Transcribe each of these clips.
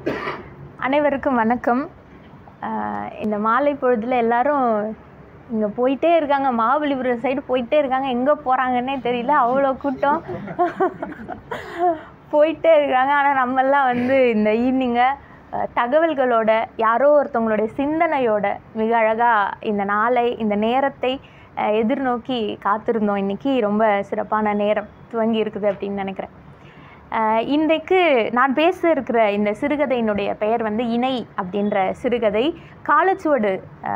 அனைவருக்கும் வணக்கம் ஆஹ் இந்த மாலை பொழுதில் எல்லாரும் இங்கே போயிட்டே இருக்காங்க மகாபலிபுரம் சைடு போயிட்டே இருக்காங்க எங்கே போகிறாங்கன்னே தெரியல அவ்வளோ கூட்டம் போயிட்டே இருக்காங்க ஆனால் நம்மெல்லாம் வந்து இந்த ஈவினிங்கை தகவல்களோட யாரோ ஒருத்தவங்களுடைய சிந்தனையோட மிக அழகாக இந்த நாளை இந்த நேரத்தை ஆஹ் எதிர்நோக்கி காத்திருந்தோம் இன்னைக்கு ரொம்ப சிறப்பான நேரம் துவங்கி இருக்குது அப்படின்னு நினைக்கிறேன் ஆஹ் இன்றைக்கு நான் பேச இருக்கிற இந்த சிறுகதையினுடைய பெயர் வந்து இணை அப்படின்ற சிறுகதை காலச்சுவடு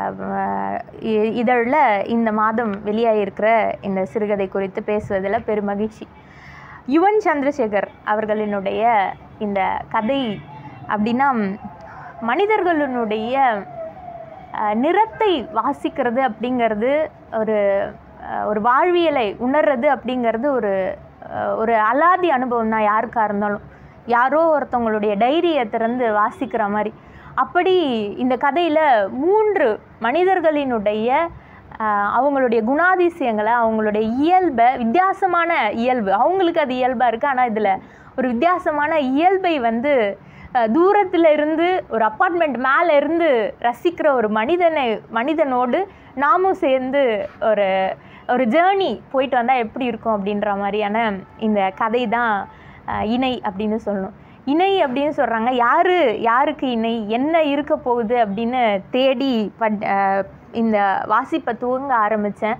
இதழில் இந்த மாதம் வெளியாகிருக்கிற இந்த சிறுகதை குறித்து பேசுவதில் பெருமகிழ்ச்சி யுவன் சந்திரசேகர் அவர்களினுடைய இந்த கதை அப்படின்னா மனிதர்களினுடைய அஹ், நிறத்தை வாசிக்கிறது அப்படிங்கிறது ஒரு அஹ், ஒரு வாழ்வியலை உணர்றது அப்படிங்கிறது ஒரு அஹ், ஒரு அலாதி அனுபவம் தான் யாருக்காக இருந்தாலும் யாரோ ஒருத்தவங்களுடைய டைரியை திறந்து வாசிக்கிற மாதிரி அப்படி இந்த கதையில் மூன்று மனிதர்களினுடைய ஆஹ் அவங்களுடைய குணாதிசயங்களை அவங்களுடைய இயல்பை வித்தியாசமான இயல்பு அவங்களுக்கு அது இயல்பாக இருக்குது ஆனால் இதில் ஒரு வித்தியாசமான இயல்பை வந்து ஆஹ் தூரத்துல இருந்து ஒரு அப்பார்ட்மெண்ட் மேலே இருந்து ரசிக்கிற ஒரு மனிதனை மனிதனோடு நாமும் சேர்ந்து ஒரு ஒரு ஜேர்னி போயிட்டு வந்தால் எப்படி இருக்கும் அப்படின்ற மாதிரியான இந்த கதை தான் ஆஹ் இணை அப்படின்னு சொல்லணும் இணை அப்படின்னு சொல்கிறாங்க யார் யாருக்கு இணை என்ன இருக்க போகுது அப்படின்னு தேடி பட் ஆஹ் இந்த வாசிப்பை துவங்க ஆரம்பித்தேன்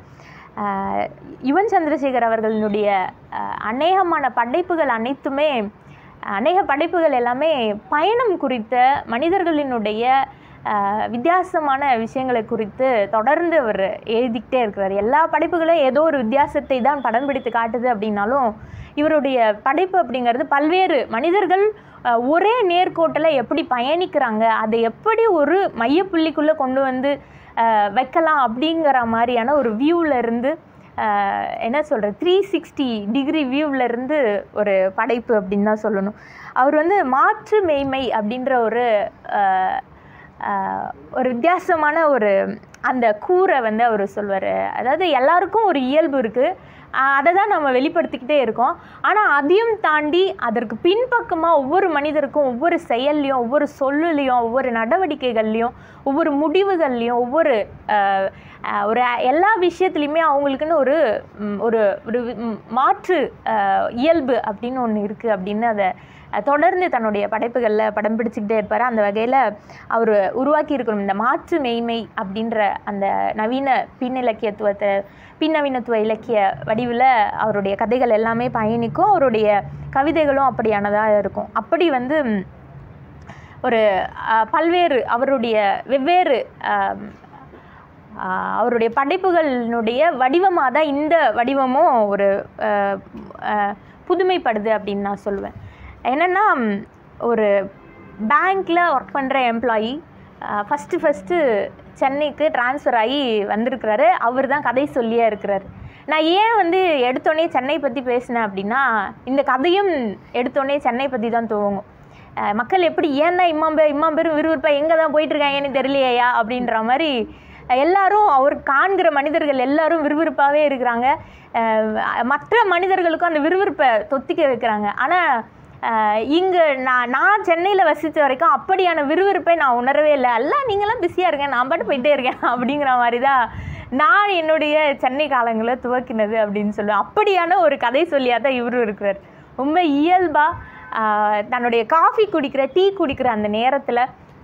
யுவன் சந்திரசேகர் அவர்களினுடைய ஆஹ் அநேகமான படைப்புகள் அனைத்துமே அநேக படைப்புகள் எல்லாமே பயணம் குறித்த மனிதர்களினுடைய ஆஹ் வித்தியாசமான விஷயங்களை குறித்து தொடர்ந்து அவர் எழுதிக்கிட்டே இருக்கிறார் எல்லா படைப்புகளும் ஏதோ ஒரு வித்தியாசத்தை தான் படம் பிடித்து காட்டுது அப்படின்னாலும் இவருடைய படைப்பு அப்படிங்கிறது பல்வேறு மனிதர்கள் ஆஹ் ஒரே நேர்கோட்டில் எப்படி பயணிக்கிறாங்க அதை எப்படி ஒரு மையப்புள்ளிக்குள்ளே கொண்டு வந்து ஆஹ் வைக்கலாம் அப்படிங்கிற மாதிரியான ஒரு வியூவில் இருந்து ஆஹ் என்ன சொல்கிறது த்ரீ சிக்ஸ்டி டிகிரி இருந்து ஒரு படைப்பு அப்படின்னு தான் சொல்லணும் அவர் வந்து மாற்று மெய்மை அப்படின்ற ஒரு ஆஹ் ஆஹ் ஒரு வித்தியாசமான ஒரு அந்த கூரை வந்து அவர் சொல்வார் அதாவது எல்லாருக்கும் ஒரு இயல்பு இருக்குது அதை தான் நம்ம வெளிப்படுத்திக்கிட்டே இருக்கோம் ஆனால் அதையும் தாண்டி அதற்கு பின்பக்கமாக ஒவ்வொரு மனிதருக்கும் ஒவ்வொரு செயல்லையும் ஒவ்வொரு சொல்லுலேயும் ஒவ்வொரு நடவடிக்கைகள்லையும் ஒவ்வொரு முடிவுகள்லையும் ஒவ்வொரு ஆஹ், ஆஹ், ஒரு எல்லா விஷயத்துலையுமே அவங்களுக்குன்னு ஒரு ம், ஒரு ஒரு ம், மாற்று ஆஹ், இயல்பு அப்படின்னு ஒன்று இருக்குது அப்படின்னு அதை அஹ், தொடர்ந்து தன்னுடைய படைப்புகளில் படம் பிடிச்சிக்கிட்டே இருப்பார் அந்த வகையில் அவர் உருவாக்கி இருக்கணும் இந்த மாற்று மெய்மை அப்படின்ற அந்த நவீன பின் இலக்கியத்துவத்தை பின்னவீனத்துவ இலக்கிய வடிவில் அவருடைய கதைகள் எல்லாமே பயணிக்கும் அவருடைய கவிதைகளும் அப்படியானதாக இருக்கும் அப்படி வந்து ம், ஒரு அஹ், பல்வேறு அவருடைய வெவ்வேறு ஆம், ஆஹ் அவருடைய படைப்புகளினுடைய வடிவமாக தான் இந்த வடிவமும் ஒரு ஆஹ் ஆஹ் புதுமைப்படுது அப்படின்னு நான் சொல்லுவேன் என்னென்னா ஒரு பேங்க்கில் ஒர்க் பண்ணுற எம்ப்ளாயி ஃபஸ்ட்டு ஃபஸ்ட்டு சென்னைக்கு ட்ரான்ஸ்ஃபர் ஆகி வந்திருக்கிறாரு அவர் தான் கதை சொல்லியே இருக்கிறார் நான் ஏன் வந்து எடுத்தோடனே சென்னை பற்றி பேசினேன் அப்படின்னா இந்த கதையும் எடுத்தோடனே சென்னை பற்றி தான் துவங்கும் அஹ் மக்கள் எப்படி ஏன்னா இம்மாம் பேர் இம்மாம் பேரும் விறுவிறுப்பாக எங்கே தான் போயிட்டுருக்காங்கன்னு தெரியலையா அப்படின்ற மாதிரி எல்லாரும் அவர் காண்கிற மனிதர்கள் எல்லாரும் விறுவிறுப்பாகவே இருக்கிறாங்க அஹ் மற்ற மனிதர்களுக்கும் அந்த விறுவிறுப்பை தொத்திக்க வைக்கிறாங்க ஆனால் இங்கே நான் நான் சென்னையில் வசித்த வரைக்கும் அப்படியான விறுவிறுப்பை நான் உணரவே இல்லை எல்லாம் நீங்களாம் பிஸியாக இருக்கேன் நான் பாட்டு போயிட்டே இருக்கேன் அப்படிங்கிற மாதிரி தான் நான் என்னுடைய சென்னை காலங்களை துவக்கினது அப்படின்னு சொல்லுவேன் அப்படியான ஒரு கதை சொல்லியாக தான் இவரும் இருக்கிறார் ரொம்ப இயல்பாக தன்னுடைய காஃபி குடிக்கிற டீ குடிக்கிற அந்த நேரத்தில்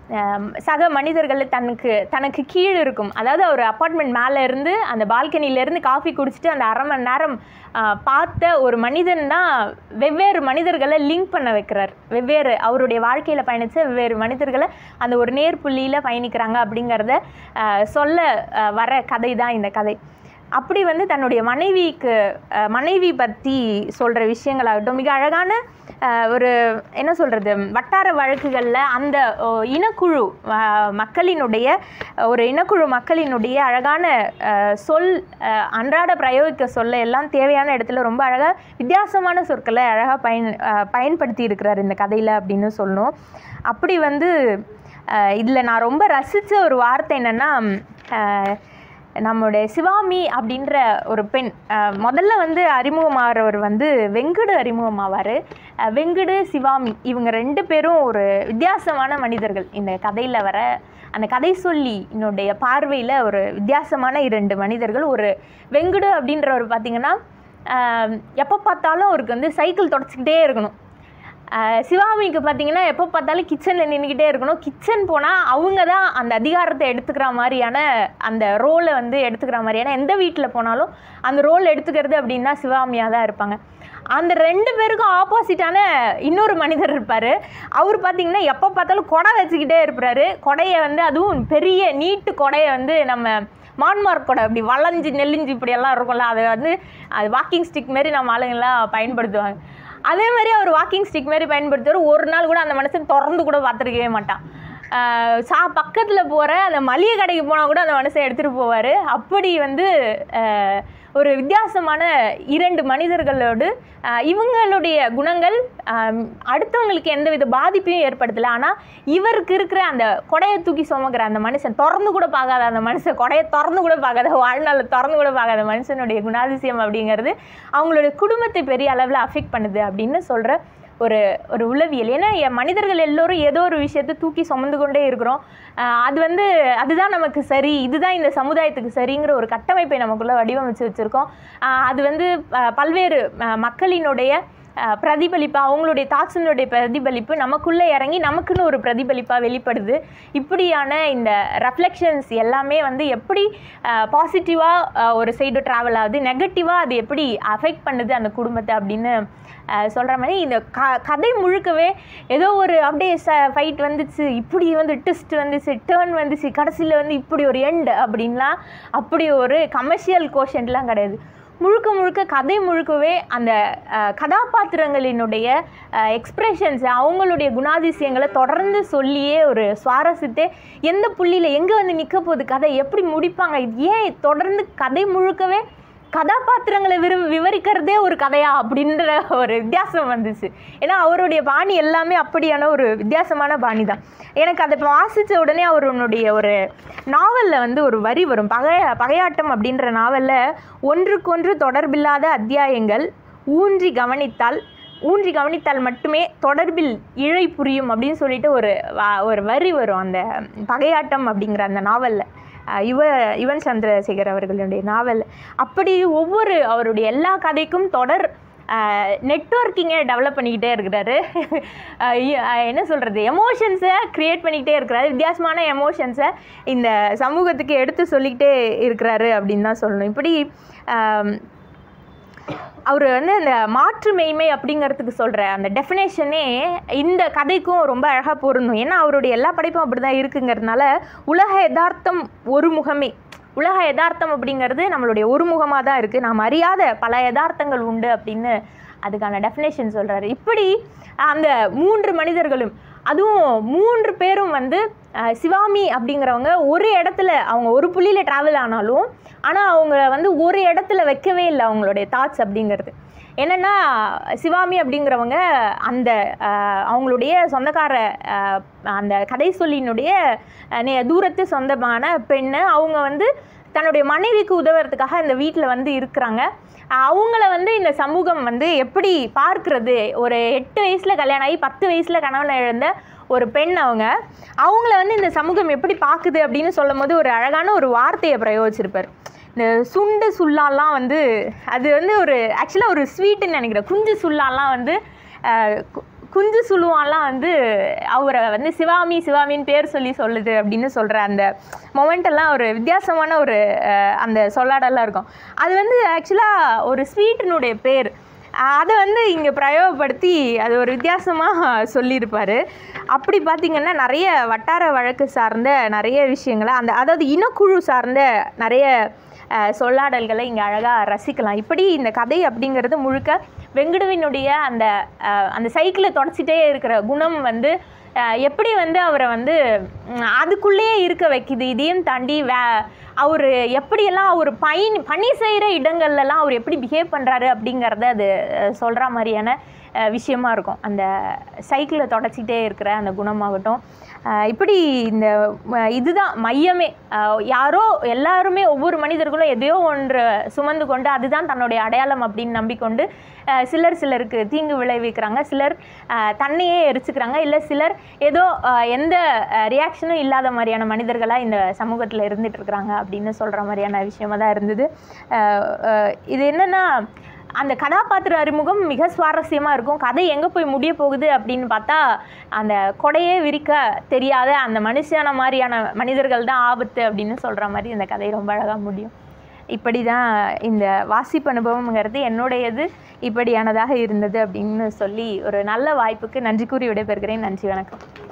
சக மனிதர்கள் தனக்கு தனக்கு கீழ் இருக்கும் அதாவது ஒரு அப்பார்ட்மெண்ட் மேலே இருந்து அந்த பால்கனிலேருந்து காஃபி குடிச்சிட்டு அந்த அரை மணி நேரம் ஆஹ், பார்த்த ஒரு மனிதன் தான் வெவ்வேறு மனிதர்களை லிங்க் பண்ண வைக்கிறார் வெவ்வேறு அவருடைய வாழ்க்கையில் பயணித்த வெவ்வேறு மனிதர்களை அந்த ஒரு நேர்புள்ளியில் பயணிக்கிறாங்க அப்படிங்கிறத ஆஹ், சொல்ல ஆஹ், வர கதை தான் இந்த கதை அப்படி வந்து தன்னுடைய மனைவிக்கு அஹ், மனைவி பற்றி சொல்கிற விஷயங்களாகட்டும் மிக அழகான அஹ், ஒரு என்ன சொல்கிறது வட்டார வழக்குகளில் அந்த ஓ, இனக்குழு அஹ், மக்களினுடைய ஒரு இனக்குழு மக்களினுடைய அழகான அஹ், சொல் அஹ், அன்றாட பிரயோகிக்க சொல்ல எல்லாம் தேவையான இடத்துல ரொம்ப அழகாக வித்தியாசமான சொற்களை அழகாக பயன் அஹ், பயன்படுத்தி இருக்கிறார் இந்த கதையில் அப்படின்னு சொல்லணும் அப்படி வந்து இதில் நான் ரொம்ப ரசித்த ஒரு வார்த்தை என்னென்னா நம்முடைய சிவாமி அப்படின்ற ஒரு பெண் அஹ், முதல்ல வந்து அறிமுகமாகிறவர் வந்து வெங்கடு அறிமுகமாவார் அஹ், வெங்கடு சிவாமி இவங்க ரெண்டு பேரும் ஒரு வித்தியாசமான மனிதர்கள் இந்த கதையில் வர அந்த கதை சொல்லி என்னுடைய பார்வையில் ஒரு வித்தியாசமான இரண்டு மனிதர்கள் ஒரு வெங்கடு அப்படின்றவர் பார்த்தீங்கன்னா எப்போ பார்த்தாலும் அவருக்கு வந்து சைக்கிள் தொடச்சிக்கிட்டே இருக்கணும் ஆஹ் சிவாமிக்கு பார்த்தீங்கன்னா எப்போ பார்த்தாலும் கிச்சனில் நின்றுக்கிட்டே இருக்கணும் கிச்சன் போனால் அவங்க தான் அந்த அதிகாரத்தை எடுத்துக்கிற மாதிரியான அந்த ரோலை வந்து எடுத்துக்கிற மாதிரியான எந்த வீட்டில் போனாலும் அந்த ரோல் எடுத்துக்கிறது அப்படின்னா சிவாமியாக தான் இருப்பாங்க அந்த ரெண்டு பேருக்கும் ஆப்போசிட்டான இன்னொரு மனிதர் இருப்பார் அவர் பார்த்தீங்கன்னா எப்போ பார்த்தாலும் கொடை வச்சுக்கிட்டே இருப்பாரு கொடையை வந்து அதுவும் பெரிய நீட்டு கொடையை வந்து நம்ம மான்மார்க் கொடை அப்படி வளைஞ்சு நெல்லிஞ்சு இப்படியெல்லாம் இருக்கும்ல அதை வந்து அது வாக்கிங் ஸ்டிக் மாரி நம்ம ஆளுங்கெல்லாம் பயன்படுத்துவாங்க அதே மாதிரி அவர் வாக்கிங் ஸ்டிக் மாதிரி பயன்படுத்துவார் ஒரு நாள் கூட அந்த மனுஷன் திறந்து கூட பார்த்துருக்கவே மாட்டான் ஆஹ் சா பக்கத்தில் போகிற அந்த மளிகை கடைக்கு போனால் கூட அந்த மனுஷன் எடுத்துகிட்டு போவார் அப்படி வந்து ஆஹ் ஒரு வித்தியாசமான இரண்டு மனிதர்களோடு ஆஹ் இவங்களுடைய குணங்கள் ஆஹ் அடுத்தவங்களுக்கு எந்தவித பாதிப்பையும் ஏற்படுத்தலை ஆனால் இவருக்கு இருக்கிற அந்த கொடையை தூக்கி சுமக்கிற அந்த மனுஷன் திறந்து கூட பார்க்காத அந்த மனுஷன் கொடையை திறந்து கூட பார்க்காத வாழ்நாளில் திறந்து கூட பார்க்காத மனுஷனுடைய குணாதிசயம் அப்படிங்கிறது அவங்களுடைய குடும்பத்தை பெரிய அளவில் அஃபெக்ட் பண்ணுது அப்படின்னு சொல்கிற ஒரு ஒரு உளவியல் ஏன்னா எ- மனிதர்கள் எல்லோரும் ஏதோ ஒரு விஷயத்தை தூக்கி சுமந்து கொண்டே இருக்கிறோம் ஆஹ் அது வந்து அதுதான் நமக்கு சரி இதுதான் இந்த சமுதாயத்துக்கு சரிங்கிற ஒரு கட்டமைப்பை நமக்குள்ள வடிவமைச்சு வச்சுருக்கோம் அது வந்து ஆஹ் பல்வேறு ஆஹ் மக்களினுடைய ஆஹ் பிரதிபலிப்பு அவங்களுடைய தாட்ஸினுடைய பிரதிபலிப்பு நமக்குள்ளே இறங்கி நமக்குன்னு ஒரு பிரதிபலிப்பாக வெளிப்படுது இப்படியான இந்த ரெஃப்ளெக்ஷன்ஸ் எல்லாமே வந்து எப்படி பாசிட்டிவாக ஒரு சைடு ட்ராவல் ஆகுது நெகட்டிவாக அது எப்படி அஃபெக்ட் பண்ணுது அந்த குடும்பத்தை அப்படின்னு சொல்கிற மாதிரி இந்த க கதை முழுக்கவே ஏதோ ஒரு அப்படியே ச ஃபைட் வந்துச்சு இப்படி வந்து ட்விஸ்ட் வந்துச்சு டேர்ன் வந்துச்சு கடைசியில் வந்து இப்படி ஒரு எண்ட் அப்படின்லாம் அப்படி ஒரு கமர்ஷியல் கோஷன்ட்லாம் கிடையாது முழுக்க முழுக்க கதை முழுக்கவே அந்த அஹ், கதாபாத்திரங்களினுடைய எக்ஸ்பிரஷன்ஸ் அவங்களுடைய குணாதிசயங்களை தொடர்ந்து சொல்லியே ஒரு சுவாரஸ்யத்தை எந்த புள்ளியில் எங்கே வந்து நிற்க போகுது கதை எப்படி முடிப்பாங்க இது ஏன் தொடர்ந்து கதை முழுக்கவே கதாபாத்திரங்களை விரு விவரிக்கிறதே ஒரு கதையா அப்படின்ற ஒரு வித்தியாசம் வந்துச்சு ஏன்னா அவருடைய பாணி எல்லாமே அப்படியான ஒரு வித்தியாசமான பாணி தான் எனக்கு அதை வாசித்த உடனே அவருடைய ஒரு நாவலில் வந்து ஒரு வரி வரும் பகைய பகையாட்டம் அப்படின்ற நாவலில் ஒன்றுக்கொன்று தொடர்பில்லாத அத்தியாயங்கள் ஊன்றி கவனித்தால் ஊன்றி கவனித்தால் மட்டுமே தொடர்பில் இழை புரியும் அப்படின்னு சொல்லிட்டு ஒரு வ- ஒரு வரி வரும் அந்த பகையாட்டம் அப்படிங்கிற அந்த நாவலில் அஹ் யுவ யுவன் சந்திரசேகர் அவர்களுடைய நாவல் அப்படி ஒவ்வொரு அவருடைய எல்லா கதைக்கும் தொடர் நெட்ஒர்க்கிங்கை டெவலப் பண்ணிக்கிட்டே இருக்கிறாரு அஹ் இ- அஹ் என்ன சொல்கிறது எமோஷன்ஸை க்ரியேட் பண்ணிக்கிட்டே இருக்கிறாரு வித்தியாசமான எமோஷன்ஸை இந்த சமூகத்துக்கு எடுத்து சொல்லிக்கிட்டே இருக்கிறாரு அப்படின்னு தான் சொல்லணும் இப்படி ஆம், அவர் வந்து அந்த மாற்று மெய்மை அப்படிங்கிறதுக்கு சொல்கிற அந்த டெஃபினேஷனே இந்த கதைக்கும் ரொம்ப அழகாக பொருந்தும் ஏன்னா அவருடைய எல்லா படைப்பும் அப்படி தான் இருக்குங்கிறதுனால உலக யதார்த்தம் ஒரு முகமே உலக யதார்த்தம் அப்படிங்கிறது நம்மளுடைய ஒரு முகமாக தான் இருக்குது நாம் அறியாத பல யதார்த்தங்கள் உண்டு அப்படின்னு அதுக்கான டெஃபினேஷன் சொல்கிறாரு இப்படி அந்த மூன்று மனிதர்களும் அதுவும் மூன்று பேரும் வந்து அஹ், சிவாமி அப்படிங்கிறவங்க ஒரு இடத்துல அவங்க ஒரு புள்ளியில் ட்ராவல் ஆனாலும் ஆனால் அவங்க வந்து ஒரு இடத்துல வைக்கவே இல்லை அவங்களுடைய தாட்ஸ் அப்படிங்கிறது என்னென்னா சிவாமி அப்படிங்கிறவங்க அந்த அஹ், அவங்களுடைய சொந்தக்கார அஹ், அந்த கதை சொல்லினுடைய அஹ், நே- தூரத்து சொந்தமான பெண்ணு அவங்க வந்து தன்னுடைய மனைவிக்கு உதவுறதுக்காக இந்த வீட்டில் வந்து இருக்கிறாங்க அஹ் அவங்கள வந்து இந்த சமூகம் வந்து எப்படி பார்க்கிறது ஒரு எட்டு வயசில் கல்யாணம் ஆகி பத்து வயசில் கணவனை இழந்த ஒரு பெண் அவங்க அவங்கள வந்து இந்த சமூகம் எப்படி பார்க்குது அப்படின்னு சொல்லும் போது ஒரு அழகான ஒரு வார்த்தையை பிரயோகிச்சிருப்பார் இந்த சுண்டு சுல்லாலாம் வந்து அது வந்து ஒரு ஆக்சுவலாக ஒரு ஸ்வீட்டுன்னு நினைக்கிறேன் குஞ்சு சுல்லாலாம் வந்து அஹ், கு- குஞ்சு சுழுவான்லாம் வந்து அவரை வந்து சிவாமி சிவாமின்னு பேர் சொல்லி சொல்லுது அப்படின்னு சொல்கிற அந்த மொமெண்ட் எல்லாம் ஒரு வித்தியாசமான ஒரு அஹ், அந்த சொல்லாடெல்லாம் இருக்கும் அது வந்து ஆக்சுவலாக ஒரு ஸ்வீட்டினுடைய பேர் அதை வந்து இங்கே பிரயோகப்படுத்தி அது ஒரு வித்தியாசமாக சொல்லியிருப்பார் அப்படி பார்த்திங்கன்னா நிறைய வட்டார வழக்கு சார்ந்த நிறைய விஷயங்களை அந்த அதாவது இனக்குழு சார்ந்த நிறைய அஹ், சொல்லாடல்களை இங்கே அழகாக ரசிக்கலாம் இப்படி இந்த கதை அப்படிங்கிறது முழுக்க வெங்கடுவினுடைய அந்த அஹ், அந்த சைக்கிளை தொடச்சிட்டே இருக்கிற குணம் வந்து அஹ், எப்படி வந்து அவரை வந்து ம், அதுக்குள்ளேயே இருக்க வைக்குது இதையும் தாண்டி வே அவர் எப்படியெல்லாம் அவர் பயன் பணி செய்கிற இடங்கள்லலாம் அவர் எப்படி பிஹேவ் பண்ணுறாரு அப்படிங்கிறத அது சொல்கிற மாதிரியான அஹ், விஷயமா இருக்கும் அந்த சைக்கிளை தொடச்சிக்கிட்டே இருக்கிற அந்த குணமாகட்டும் அஹ், இப்படி இந்த ம- இதுதான் மையமே அஹ், யாரோ எல்லாருமே ஒவ்வொரு மனிதர்களும் எதையோ ஒன்று சுமந்து கொண்டு அதுதான் தன்னுடைய அடையாளம் அப்படின்னு நம்பிக்கொண்டு அஹ், சிலர் சிலருக்கு தீங்கு விளைவிக்கிறாங்க சிலர் அஹ், தன்னையே எரிச்சுக்கிறாங்க இல்லை சிலர் ஏதோ அஹ், எந்த ரியாக்ஷனும் இல்லாத மாதிரியான மனிதர்களாக இந்த சமூகத்தில் இருந்துட்டு இருக்கிறாங்க அப்படின்னு சொல்கிற மாதிரியான விஷயமா தான் இருந்தது அஹ், அஹ், இது என்னென்னா அந்த கதாபாத்திர அறிமுகம் மிக சுவாரஸ்யமாக இருக்கும் கதை எங்கே போய் முடிய போகுது அப்படின்னு பார்த்தா அந்த கொடையே விரிக்க தெரியாத அந்த மனுஷான மாதிரியான மனிதர்கள் தான் ஆபத்து அப்படின்னு சொல்கிற மாதிரி இந்த கதை ரொம்ப அழகாக முடியும் இப்படி தான் இந்த வாசிப்பு அனுபவம்ங்கிறது என்னுடையது இப்படியானதாக இருந்தது அப்படின்னு சொல்லி ஒரு நல்ல வாய்ப்புக்கு நன்றி கூறி விடைபெறுகிறேன் நன்றி வணக்கம்